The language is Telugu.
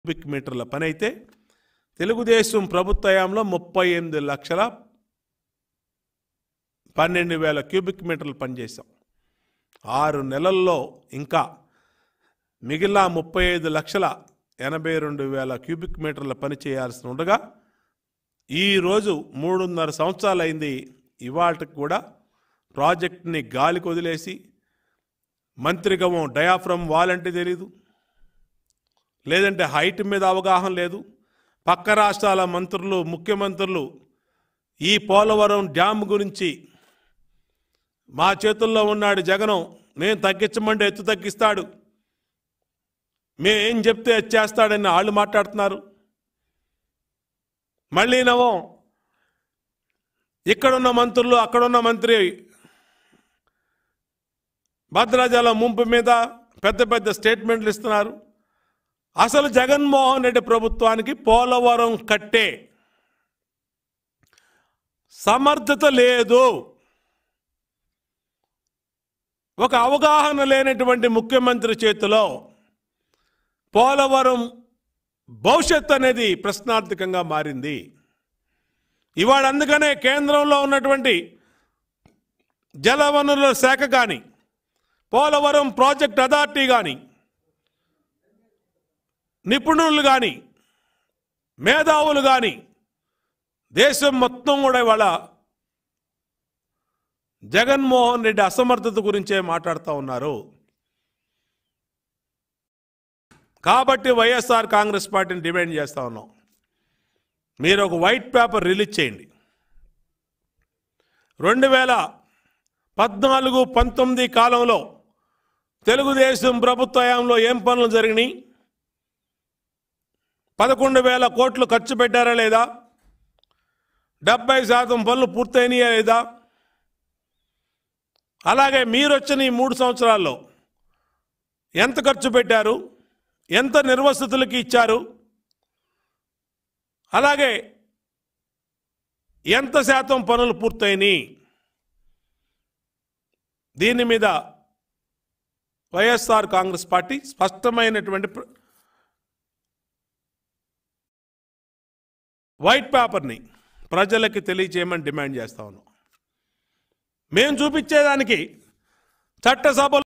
క్యూబిక్ మీటర్ల పని అయితే తెలుగుదేశం ప్రభుత్వ హయాంలో ముప్పై ఎనిమిది లక్షల పన్నెండు వేల క్యూబిక్ మీటర్లు పనిచేసాం ఆరు నెలల్లో ఇంకా మిగిలిన ముప్పై ఐదు లక్షల ఎనభై రెండు వేల క్యూబిక్ మీటర్ల పని చేయాల్సి ఉండగా ఈరోజు మూడున్నర సంవత్సరాలు అయింది ఇవాళకి కూడా ప్రాజెక్ట్ని గాలికి వదిలేసి మంత్రిగమం డయాఫ్రమ్ వాల్ అంటే తెలీదు లేదంటే హైట్ మీద అవగాహన లేదు పక్క రాష్ట్రాల మంత్రులు ముఖ్యమంత్రులు ఈ పోలవరం డ్యామ్ గురించి మా చేతుల్లో ఉన్నాడు జగనం నేను తగ్గించమంటే ఎత్తు తగ్గిస్తాడు మేము ఏం చెప్తే అది చేస్తాడని వాళ్ళు మాట్లాడుతున్నారు మళ్ళీ నవం ఇక్కడున్న మంత్రులు అక్కడున్న మంత్రి భద్రాచలం ముంపు మీద పెద్ద పెద్ద స్టేట్మెంట్లు ఇస్తున్నారు అసలు జగన్మోహన్ రెడ్డి ప్రభుత్వానికి పోలవరం కట్టే సమర్థత లేదు ఒక అవగాహన లేనటువంటి ముఖ్యమంత్రి చేతిలో పోలవరం భవిష్యత్ అనేది ప్రశ్నార్థకంగా మారింది ఇవాళ అందుకనే కేంద్రంలో ఉన్నటువంటి జలవనరుల శాఖ కానీ పోలవరం ప్రాజెక్ట్ అథారిటీ కానీ నిపుణులు కానీ మేధావులు కానీ దేశం మొత్తం కూడా ఇవాళ జగన్మోహన్ రెడ్డి అసమర్థత గురించే మాట్లాడుతూ ఉన్నారు కాబట్టి వైఎస్ఆర్ కాంగ్రెస్ పార్టీని డిమాండ్ చేస్తూ ఉన్నాం మీరు ఒక వైట్ పేపర్ రిలీజ్ చేయండి రెండు వేల పద్నాలుగు పంతొమ్మిది కాలంలో తెలుగుదేశం ప్రభుత్వ హయాంలో ఏం పనులు జరిగినాయి పదకొండు వేల కోట్లు ఖర్చు పెట్టారా లేదా డెబ్బై శాతం పనులు పూర్తయినాయా లేదా అలాగే మీరు వచ్చిన ఈ మూడు సంవత్సరాల్లో ఎంత ఖర్చు పెట్టారు ఎంత నిర్వసతులకి ఇచ్చారు అలాగే ఎంత శాతం పనులు పూర్తయినాయి దీని మీద వైఎస్ఆర్ కాంగ్రెస్ పార్టీ స్పష్టమైనటువంటి ప్ర- వైట్ పేపర్ని ప్రజలకి తెలియచేయమని డిమాండ్ చేస్తా ఉన్నాం మేము చూపించేదానికి చట్టసభలో